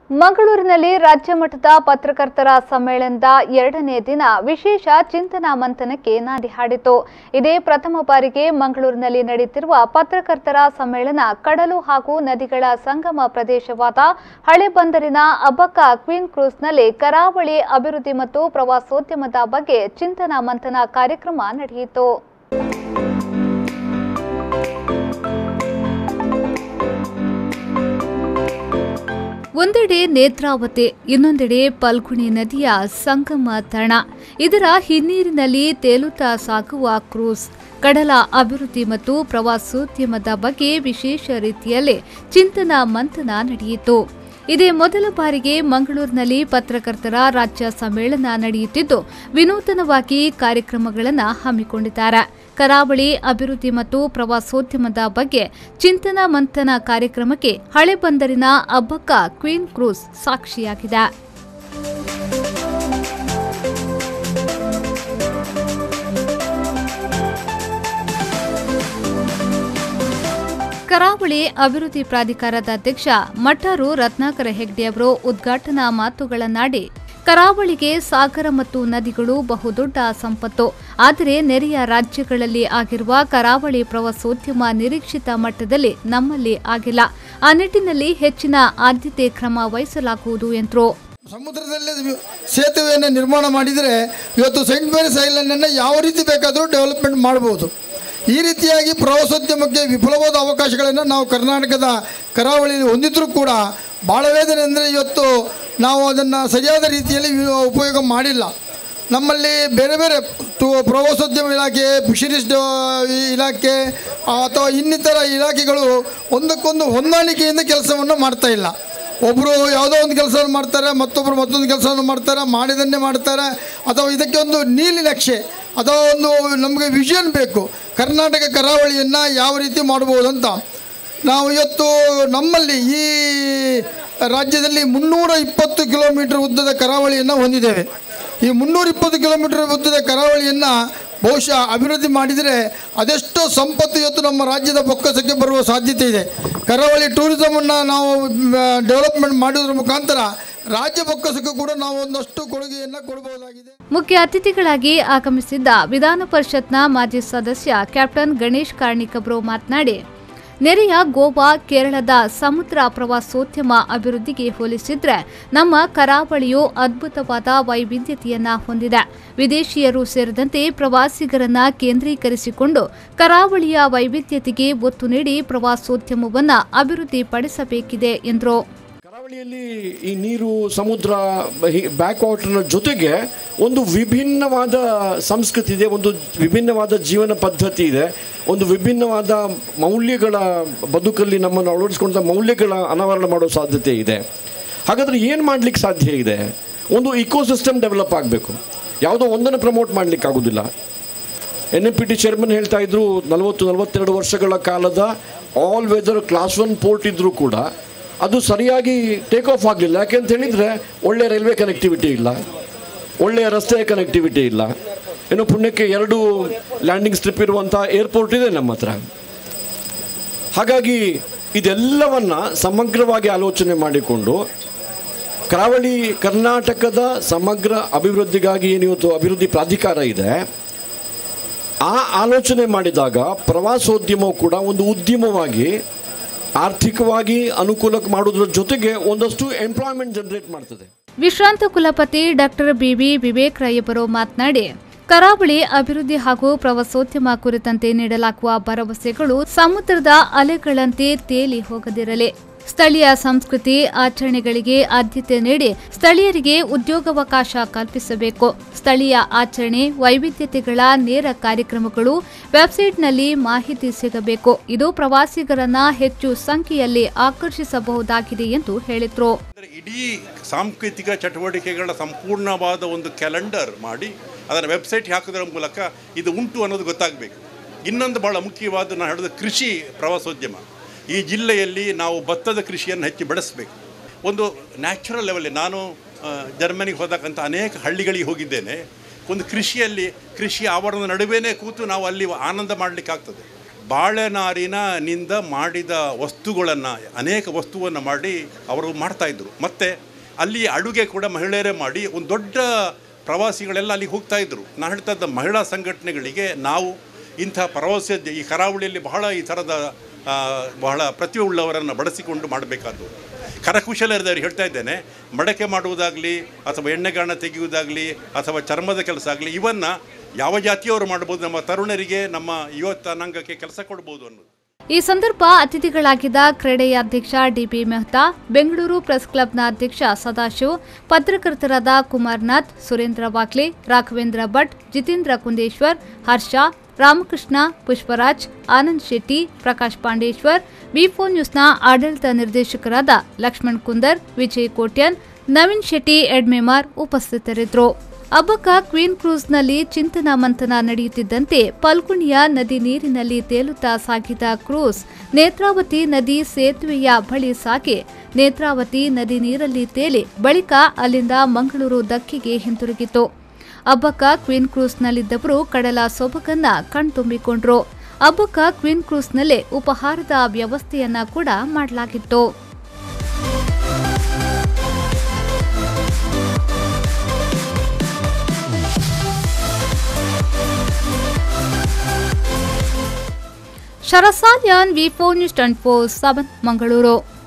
ಮಂಗಳೂರಿನಲ್ಲಿ ರಾಜ್ಯ ಮಟ್ಟದ ಪತ್ರಕರ್ತರ ಸಮ್ಮೇಳನದ ಎರಡನೇ ದಿನ ವಿಶೇಷ ಚಿಂತನಾ ಮಂಥನಕ್ಕೆ ನಾಂದಿ ಹಾಡಿತು ಇದೇ ಪ್ರಥಮ ಬಾರಿಗೆ ಮಂಗಳೂರಿನಲ್ಲಿ ನಡೆಯುತ್ತಿರುವ ಪತ್ರಕರ್ತರ ಸಮ್ಮೇಳನ ಕಡಲು ಹಾಗೂ ನದಿಗಳ ಸಂಗಮ ಪ್ರದೇಶವಾದ ಹಳೆ ಬಂದರಿನ ಅಬ್ಬಕ್ಕ ಕ್ವೀನ್ ಕ್ರೂಸ್ನಲ್ಲಿ ಕರಾವಳಿ ಅಭಿವೃದ್ಧಿ ಮತ್ತು ಪ್ರವಾಸೋದ್ಯಮದ ಬಗ್ಗೆ ಚಿಂತನಾ ಮಂಥನ ಕಾರ್ಯಕ್ರಮ ನಡೆಯಿತು ಒಂದೆಡೆ ನೇತ್ರಾವತಿ ಇನ್ನೊಂದೆಡೆ ಪಲ್ಗುಣಿ ನದಿಯ ಸಂಗಮ ತಾಣ ಇದರ ಹಿನ್ನೀರಿನಲ್ಲಿ ತೇಲುತ್ತಾ ಸಾಗುವ ಕ್ರೂಸ್ ಕಡಲ ಅಭಿವೃದ್ಧಿ ಮತ್ತು ಪ್ರವಾಸೋದ್ಯಮದ ಬಗ್ಗೆ ವಿಶೇಷ ರೀತಿಯಲ್ಲಿ ಚಿಂತನ ಮಂಥನ ನಡೆಯಿತು ಇದೇ ಮೊದಲ ಬಾರಿಗೆ ಮಂಗಳೂರಿನಲ್ಲಿ ಪತ್ರಕರ್ತರ ರಾಜ್ಯ ಸಮ್ಮೇಳನ ನಡೆಯುತ್ತಿದ್ದು ವಿನೂತನವಾಗಿ ಕಾರ್ಯಕ್ರಮಗಳನ್ನು ಹಮ್ಮಿಕೊಂಡಿದ್ದಾರೆ ಕರಾವಳಿ ಅಭಿವೃದ್ಧಿ ಮತ್ತು ಪ್ರವಾಸೋದ್ಯಮದ ಬಗ್ಗೆ ಚಿಂತನ ಮಂಥನ ಕಾರ್ಯಕ್ರಮಕ್ಕೆ ಹಳೆ ಬಂದರಿನ ಅಬ್ಬಕ್ಕ ಕ್ವೀನ್ ಕ್ರೂಸ್ ಸಾಕ್ಷಿಯಾಗಿದೆ ಕರಾವಳಿ ಅಭಿವೃದ್ಧಿ ಪ್ರಾಧಿಕಾರದ ಅಧ್ಯಕ್ಷ ಮಠಾರು ರತ್ನಾಕರ ಹೆಗ್ಡೆ ಅವರು ಉದ್ಘಾಟನಾ ಮಾತುಗಳನ್ನಾಡಿ ಕರಾವಳಿಗೆ ಸಾಗರ ಮತ್ತು ನದಿಗಳು ಬಹುದೊಡ್ಡ ಸಂಪತ್ತು ಆದರೆ ನೆರೆಯ ರಾಜ್ಯಗಳಲ್ಲಿ ಆಗಿರುವ ಕರಾವಳಿ ಪ್ರವಾಸೋದ್ಯಮ ನಿರೀಕ್ಷಿತ ಮಟ್ಟದಲ್ಲಿ ನಮ್ಮಲ್ಲಿ ಆಗಿಲ್ಲ ಆ ನಿಟ್ಟಿನಲ್ಲಿ ಹೆಚ್ಚಿನ ಆದ್ಯತೆ ಕ್ರಮ ವಹಿಸಲಾಗುವುದು ಎಂದರು ಸಮುದ್ರದಲ್ಲೇ ವಿ- ಸೇತುವೆಯನ್ನು ನಿರ್ಮಾಣ ಮಾಡಿದರೆ ಇವತ್ತು ಸೈಂಟ್ ಮೇರಿಸ್ ಐಲ್ಯಾಂಡನ್ನು ಯಾವ ರೀತಿ ಬೇಕಾದರೂ ಡೆವಲಪ್ಮೆಂಟ್ ಮಾಡ್ಬೋದು ಈ ರೀತಿಯಾಗಿ ಪ್ರವಾಸೋದ್ಯಮಕ್ಕೆ ವಿಫಲವಾದ ಅವಕಾಶಗಳನ್ನು ನಾವು ಕರ್ನಾಟಕದ ಕರಾವಳಿಯಲ್ಲಿ ಹೊಂದಿದ್ರೂ ಕೂಡ ಭಾಳ ವೇದನೆ ಅಂದರೆ ಇವತ್ತು ನಾವು ಅದನ್ನು ಸರಿಯಾದ ರೀತಿಯಲ್ಲಿ ವಿ- ಉಪಯೋಗ ಮಾಡಿಲ್ಲ ನಮ್ಮಲ್ಲಿ ಬೇರೆ ಬೇರೆ ಟು ಪ್ರವಾಸೋದ್ಯಮ ಇಲಾಖೆ ಫಿಶರೀಸ್ ಡ- ಇಲಾಖೆ ಅಥವಾ ಇನ್ನಿತರ ಇಲಾಖೆಗಳು ಒಂದಕ್ಕೊಂದು ಹೊಂದಾಣಿಕೆಯಿಂದ ಕೆಲಸವನ್ನು ಮಾಡ್ತಾ ಇಲ್ಲ ಒಬ್ಬರು ಯಾವುದೋ ಒಂದು ಕೆಲಸವನ್ನು ಮಾಡ್ತಾರೆ ಮತ್ತೊಬ್ಬರು ಮತ್ತೊಂದು ಕೆಲಸವನ್ನು ಮಾಡ್ತಾರೆ ಮಾಡಿದನ್ನೇ ಮಾಡ್ತಾರೆ ಅಥವಾ ಇದಕ್ಕೆ ಒಂದು ನೀಲಿ ನಕ್ಷೆ ಅಥವಾ ಒಂದು ನಮಗೆ ವಿಷನ್ ಬೇಕು ಕರ್ನಾಟಕ ಕರಾವಳಿಯನ್ನು ಯಾವ ರೀತಿ ಮಾಡ್ಬೋದಂತ ನಾವು ಇವತ್ತು ನಮ್ಮಲ್ಲಿ ಈ ರಾಜ್ಯದಲ್ಲಿ ಮುನ್ನೂರ ಇಪ್ಪತ್ತು ಕಿಲೋಮೀಟರ್ ಉದ್ದದ ಕರಾವಳಿಯನ್ನು ಹೊಂದಿದ್ದೇವೆ ಈ ಮುನ್ನೂರ ಇಪ್ಪತ್ತು ಕಿಲೋಮೀಟರ್ ಉದ್ದದ ಕರಾವಳಿಯನ್ನು ಬಹುಶಃ ಅಭಿವೃದ್ಧಿ ಮಾಡಿದರೆ ಅದೆಷ್ಟೋ ಸಂಪತ್ತು ಇವತ್ತು ನಮ್ಮ ರಾಜ್ಯದ ಬೊಕ್ಕಸಕ್ಕೆ ಬರುವ ಸಾಧ್ಯತೆ ಇದೆ ಕರಾವಳಿ ಟೂರಿಸಮನ್ನು ನಾವು ಡೆವಲಪ್ಮೆಂಟ್ ಮಾಡೋದ್ರ ಮುಖಾಂತರ ರಾಜ್ಯ ಬೊಕ್ಕಸಕ್ಕೂ ಕೂಡ ನಾವು ಒಂದಷ್ಟು ಕೊಡುಗೆಯನ್ನು ಕೊಡಬಹುದಾಗಿದೆ ಮುಖ್ಯ ಅತಿಥಿಗಳಾಗಿ ಆಗಮಿಸಿದ್ದ ವಿಧಾನ ಪರಿಷತ್ನ ಮಾಜಿ ಸದಸ್ಯ ಕ್ಯಾಪ್ಟನ್ ಗಣೇಶ್ ಕಾರ್ಣಿಕ್ ಅವರು ಮಾತನಾಡಿ ನೆರೆಯ ಗೋವಾ ಕೇರಳದ ಸಮುದ್ರ ಪ್ರವಾಸೋದ್ಯಮ ಅಭಿವೃದ್ಧಿಗೆ ಹೋಲಿಸಿದ್ರೆ ನಮ್ಮ ಕರಾವಳಿಯು ಅದ್ಭುತವಾದ ವೈವಿಧ್ಯತೆಯನ್ನ ಹೊಂದಿದೆ ವಿದೇಶಿಯರು ಸೇರಿದಂತೆ ಪ್ರವಾಸಿಗರನ್ನ ಕೇಂದ್ರೀಕರಿಸಿಕೊಂಡು ಕರಾವಳಿಯ ವೈವಿಧ್ಯತೆಗೆ ಒತ್ತು ನೀಡಿ ಪ್ರವಾಸೋದ್ಯಮವನ್ನ ಅಭಿವೃದ್ಧಿಪಡಿಸಬೇಕಿದೆ ಎಂದರು ಕರಾವಳಿಯಲ್ಲಿ ಈ ನೀರು ಸಮುದ್ರ ಬ್ಯಾಕ್ ವಾಟರ್ನ ಜೊತೆಗೆ ಒಂದು ವಿಭಿನ್ನವಾದ ಸಂಸ್ಕೃತಿ ಇದೆ ಒಂದು ವಿಭಿನ್ನವಾದ ಜೀವನ ಪದ್ಧತಿ ಇದೆ ಒಂದು ವಿಭಿನ್ನವಾದ ಮೌಲ್ಯಗಳ ಬದುಕಲ್ಲಿ ನಮ್ಮನ್ನು ಅಳವಡಿಸ್ಕೊಂಡ ಮೌಲ್ಯಗಳ ಅನಾವರಣ ಮಾಡೋ ಸಾಧ್ಯತೆ ಇದೆ ಹಾಗಾದರೆ ಏನು ಮಾಡಲಿಕ್ಕೆ ಸಾಧ್ಯ ಇದೆ ಒಂದು ಇಕೋಸಿಸ್ಟಮ್ ಡೆವಲಪ್ ಆಗಬೇಕು ಯಾವುದೋ ಒಂದನ್ನು ಪ್ರಮೋಟ್ ಮಾಡಲಿಕ್ಕೆ ಆಗೋದಿಲ್ಲ N M P T chairman ಹೇಳ್ತಾ ಇದ್ರು ನಲವತ್ತು ನಲವತ್ತೆರಡು ವರ್ಷಗಳ ಕಾಲದ all weather class one port ಇದ್ದರೂ ಕೂಡ ಅದು ಸರಿಯಾಗಿ ಟೇಕ್ ಆಫ್ ಆಗಲಿಲ್ಲ ಯಾಕೆ ಅಂತ ಹೇಳಿದರೆ ಒಳ್ಳೆಯ ರೈಲ್ವೆ ಕನೆಕ್ಟಿವಿಟಿ ಇಲ್ಲ ಒಳ್ಳೆಯ ರಸ್ತೆ ಕನೆಕ್ಟಿವಿಟಿ ಇಲ್ಲ ಇನ್ನು ಪುಣ್ಯಕ್ಕೆ ಎರಡು ಲ್ಯಾಂಡಿಂಗ್ ಸ್ಟ್ರಿಪ್ ಇರುವಂಥ ಏರ್ಪೋರ್ಟ್ ಇದೆ ನಮ್ಮ ಹತ್ರ ಹಾಗಾಗಿ ಇದೆಲ್ಲವನ್ನ ಸಮಗ್ರವಾಗಿ ಆಲೋಚನೆ ಮಾಡಿಕೊಂಡು ಕರಾವಳಿ ಕರ್ನಾಟಕದ ಸಮಗ್ರ ಅಭಿವೃದ್ಧಿಗಾಗಿ ಏನು ಇವತ್ತು ಅಭಿವೃದ್ಧಿ ಪ್ರಾಧಿಕಾರ ಇದೆ ಆ ಆಲೋಚನೆ ಮಾಡಿದಾಗ ಪ್ರವಾಸೋದ್ಯಮವು ಕೂಡ ಒಂದು ಉದ್ಯಮವಾಗಿ ಆರ್ಥಿಕವಾಗಿ ಅನುಕೂಲ ಮಾಡೋದ್ರ ಜೊತೆಗೆ ಒಂದಷ್ಟು ಎಂಪ್ಲಾಯ್ಮೆಂಟ್ ಜನರೇಟ್ ಮಾಡ್ತದೆ ವಿಶ್ರಾಂತ ಕುಲಪತಿ ಡಾಕ್ಟರ್ ಬಿವಿ ವಿವೇಕ್ ರೈ ಅವರು ಮಾತನಾಡಿ ಕರಾವಳಿ ಅಭಿವೃದ್ಧಿ ಹಾಗೂ ಪ್ರವಾಸೋದ್ಯಮ ಕುರಿತಂತೆ ನೀಡಲಾಗುವ ಭರವಸೆಗಳು ಸಮುದ್ರದ ಅಲೆಗಳಂತೆ ತೇಲಿ ಹೋಗದಿರಲಿ ಸ್ಥಳೀಯ ಸಂಸ್ಕೃತಿ ಆಚರಣೆಗಳಿಗೆ ಆದ್ಯತೆ ನೀಡಿ ಸ್ಥಳೀಯರಿಗೆ ಉದ್ಯೋಗಾವಕಾಶ ಕಲ್ಪಿಸಬೇಕು ಸ್ಥಳೀಯ ಆಚರಣೆ ವೈವಿಧ್ಯತೆಗಳ ನೇರ ಕಾರ್ಯಕ್ರಮಗಳು ವೆಬ್ಸೈಟ್ನಲ್ಲಿ ಮಾಹಿತಿ ಸಿಗಬೇಕು ಇದು ಪ್ರವಾಸಿಗರನ್ನ ಹೆಚ್ಚು ಸಂಖ್ಯೆಯಲ್ಲಿ ಆಕರ್ಷಿಸಬಹುದಾಗಿದೆ ಎಂದು ಹೇಳಿದರು ಅಂದರೆ ಇಡೀ ಸಾಂಸ್ಕೃತಿಕ ಚಟುವಟಿಕೆಗಳ ಸಂಪೂರ್ಣವಾದ ಒಂದು ಕ್ಯಾಲೆಂಡರ್ ಮಾಡಿ ಅದರ ವೆಬ್ಸೈಟ್ ಹಾಕೋದ್ರ ಮೂಲಕ ಇದು ಉಂಟು ಅನ್ನೋದು ಗೊತ್ತಾಗಬೇಕು ಇನ್ನೊಂದು ಭಾಳ ಮುಖ್ಯವಾದ ನಾನು ಹೇಳೋದು ಕೃಷಿ ಪ್ರವಾಸೋದ್ಯಮ ಈ ಜಿಲ್ಲೆಯಲ್ಲಿ ನಾವು ಭತ್ತದ ಕೃಷಿಯನ್ನು ಹೆಚ್ಚು ಬೆಳೆಸಬೇಕು ಒಂದು ನ್ಯಾಚುರಲ್ ಲೆವೆಲ್ಲಿ ನಾನು ಆ, ಜರ್ಮನಿಗೆ ಹೋದಕ್ಕಂಥ ಅನೇಕ ಹಳ್ಳಿಗಳಿಗೆ ಹೋಗಿದ್ದೇನೆ ಒಂದು ಕೃಷಿಯಲ್ಲಿ ಕೃಷಿ ಆವರಣದ ನಡುವೆನೇ ಕೂತು ನಾವು ಅಲ್ಲಿ ಆನಂದ ಮಾಡಲಿಕ್ಕಾಗ್ತದೆ ಬಾಳೆನಾರಿನಿಂದ ಮಾಡಿದ ವಸ್ತುಗಳನ್ನು ಅನೇಕ ವಸ್ತುವನ್ನು ಮಾಡಿ ಅವರು ಮಾಡ್ತಾಯಿದ್ರು ಮತ್ತು ಅಲ್ಲಿ ಅಡುಗೆ ಕೂಡ ಮಹಿಳೆಯರೇ ಮಾಡಿ ಒಂದು ದೊಡ್ಡ ಪ್ರವಾಸಿಗಳೆಲ್ಲ ಅಲ್ಲಿಗೆ ಹೋಗ್ತಾ ಇದ್ರು ನಾನು ಹೇಳ್ತಾ ಇದ್ದ ಮಹಿಳಾ ಸಂಘಟನೆಗಳಿಗೆ ನಾವು ಇಂಥ ಪ್ರವಾಸ ಈ ಕರಾವಳಿಯಲ್ಲಿ ಬಹಳ ಈ ಥರದ ಆ, ಬಹಳ ಪ್ರತಿಭೆ ಉಳ್ಳವರನ್ನು ಬಳಸಿಕೊಂಡು ಮಾಡಬೇಕಾದ್ದು ಕರಕುಶಲರದವ್ರು ಹೇಳ್ತಾ ಇದ್ದೇನೆ ಮಡಕೆ ಮಾಡುವುದಾಗಲಿ ಅಥವಾ ಎಣ್ಣೆಗಾಣ ತೆಗೆಯುವುದಾಗಲಿ ಅಥವಾ ಚರ್ಮದ ಕೆಲಸ ಆಗಲಿ ಇವನ್ನು ಯಾವ ಜಾತಿಯವರು ಮಾಡ್ಬೋದು ನಮ್ಮ ತರುಣರಿಗೆ ನಮ್ಮ ಯುವ ಜನಾಂಗಕ್ಕೆ ಕೆಲಸ ಕೊಡ್ಬೋದು ಅನ್ನೋದು ಈ ಸಂದರ್ಭ ಅತಿಥಿಗಳಾಗಿದ್ದ ಕ್ರೀಡೆಯ ಅಧ್ಯಕ್ಷ ಡಿಬಿ ಮೆಹ್ತಾ ಬೆಂಗಳೂರು ಪ್ರೆಸ್ ಕ್ಲಬ್ನ ಅಧ್ಯಕ್ಷ ಸದಾಶಿವ್ ಪತ್ರಕರ್ತರಾದ ಕುಮಾರ್ನಾಥ್ ಸುರೇಂದ್ರ ವಾಕ್ಲೆ ರಾಘವೇಂದ್ರ ಭಟ್ ಜಿತೇಂದ್ರ ಕುಂದೇಶ್ವರ್ ಹರ್ಷ ರಾಮಕೃಷ್ಣ ಪುಷ್ಪರಾಜ್ ಆನಂದ್ ಶೆಟ್ಟಿ ಪ್ರಕಾಶ್ ಪಾಂಡೇಶ್ವರ್ ಬಿಫೋ ನ್ಯೂಸ್ನ ಆಡಳಿತ ನಿರ್ದೇಶಕರಾದ ಲಕ್ಷ್ಮಣ್ ಕುಂದರ್ ವಿಜಯ್ ಕೋಟ್ಯನ್ ನವೀನ್ ಶೆಟ್ಟಿ ಎಡ್ಮೆಮಾರ್ ಉಪಸ್ಥಿತರಿದ್ದರು ಅಬ್ಬಕ್ಕ ಕ್ವೀನ್ ಕ್ರೂಸ್ನಲ್ಲಿ ಚಿಂತನ ಮಂಥನ ನಡೆಯುತ್ತಿದ್ದಂತೆ ಪಲ್ಗುಣಿಯ ನದಿ ನೀರಿನಲ್ಲಿ ತೇಲುತ್ತಾ ಸಾಗಿದ ಕ್ರೂಸ್ ನೇತ್ರಾವತಿ ನದಿ ಸೇತುವೆಯ ಬಳಿ ಸಾಗಿ ನೇತ್ರಾವತಿ ನದಿ ನೀರಲ್ಲಿ ತೇಲಿ ಬಳಿಕ ಅಲ್ಲಿಂದ ಮಂಗಳೂರು ದಕ್ಕಿಗೆ ಹಿಂತಿರುಗಿತು ಅಬ್ಬಕ್ಕ ಕ್ವೀನ್ ಕ್ರೂಸ್ನಲ್ಲಿದ್ದವರು ಕಡಲ ಸೊಬಗನ್ನ ಕಣ್ತುಂಬಿಕೊಂಡ್ರು ಅಬ್ಬಕ್ಕ ಕ್ವೀನ್ ಕ್ರೂಸ್ನಲ್ಲೇ ಉಪಹಾರದ ವ್ಯವಸ್ಥೆಯನ್ನ ಕೂಡ ಮಾಡಲಾಗಿತ್ತು ಶರಸಾಲ್ಯಾನ್ V four news twenty four seven Mangaluru